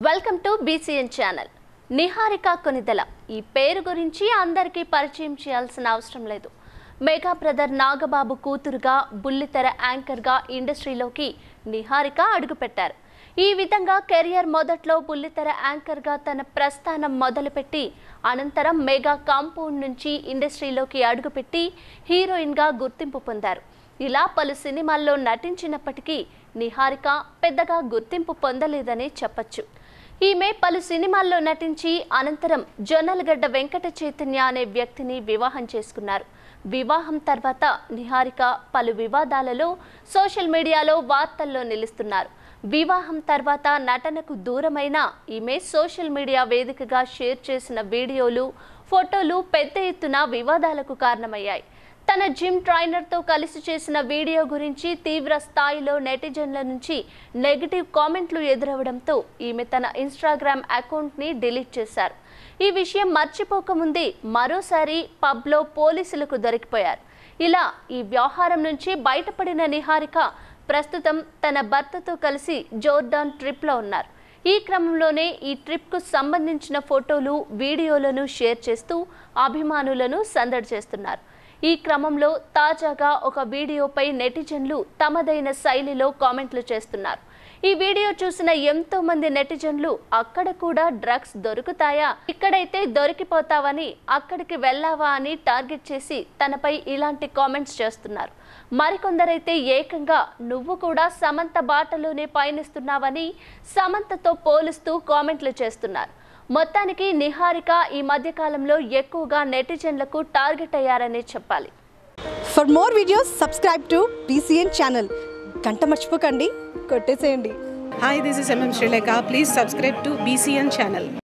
Welcome to BCN channel Niharika Konidela ఈ పేరు గురించి అందరికీ పరిచయం చేయాల్సిన అవసరం లేదు మెగా బ్రదర్ నాగబాబు కూతురుగా బుల్లితెర యాంకర్గా ఇండస్ట్రీలోకి నిహారిక అడుగుపెట్టారు ఈ విధంగా కెరియర్ మొదట్లో బుల్లితెర యాంకర్గా తన ప్రస్థానం మొదలుపెట్టి అనంతరం మెగా కాంపౌండ్ నుంచి ఇండస్ట్రీలోకి అడుగుపెట్టి హీరోయిన్గా గుర్తింపు పొందారు ఇలా పలు సినిమాల్లో నటించినప్పటికీ నిహారిక పెద్దగా గుర్తింపు పొందలేదని చెప్పొచ్చు ఈమె పలు సినిమాల్లో నటించి అనంతరం జొన్నలగడ్డ వెంకట చైతన్య అనే వ్యక్తిని వివాహం చేసుకున్నారు వివాహం తర్వాత నిహారిక పలు వివాదాలలో సోషల్ మీడియాలో వార్తల్లో నిలుస్తున్నారు వివాహం తర్వాత నటనకు దూరమైన ఈమె సోషల్ మీడియా వేదికగా షేర్ చేసిన వీడియోలు ఫోటోలు పెద్ద ఎత్తున వివాదాలకు కారణమయ్యాయి తన జిమ్ ట్రైనర్తో కలిసి చేసిన వీడియో గురించి తీవ్ర స్థాయిలో నెటిజన్ల నుంచి నెగిటివ్ కామెంట్లు ఎదురవడంతో ఈమె తన ఇన్స్టాగ్రామ్ అకౌంట్ని డిలీట్ చేశారు ఈ విషయం మర్చిపోకముందే మరోసారి పబ్లో పోలీసులకు దొరికిపోయారు ఇలా ఈ వ్యవహారం నుంచి బయటపడిన నిహారిక ప్రస్తుతం తన భర్తతో కలిసి జోర్డాన్ ట్రిప్లో ఉన్నారు ఈ క్రమంలోనే ఈ ట్రిప్కు సంబంధించిన ఫోటోలు వీడియోలను షేర్ చేస్తూ అభిమానులను సందడి చేస్తున్నారు ఈ క్రమంలో తాజాగా ఒక వీడియోపై నెటిజన్లు తమదైన శైలిలో కామెంట్లు చేస్తున్నారు ఈ వీడియో చూసిన ఎంతో మంది నెటిజన్లు అక్కడ కూడా డ్రగ్స్ దొరుకుతాయా ఇక్కడైతే దొరికిపోతావని అక్కడికి వెళ్ళావా అని టార్గెట్ చేసి తనపై ఇలాంటి కామెంట్స్ చేస్తున్నారు మరికొందరైతే ఏకంగా నువ్వు కూడా సమంత బాటలోనే పయనిస్తున్నావని సమంతతో పోలుస్తూ కామెంట్లు చేస్తున్నారు మొత్తానికి నిహారిక ఈ మధ్యకాలంలో ఎక్కువగా నెటిజన్లకు టార్గెట్ అయ్యారనే చెప్పాలి for more videos subscribe to BCN channel గంట మర్చిపోకండి కొట్టేసేయండి Hi, this is MM Sri Lanka. Please subscribe to BCN channel.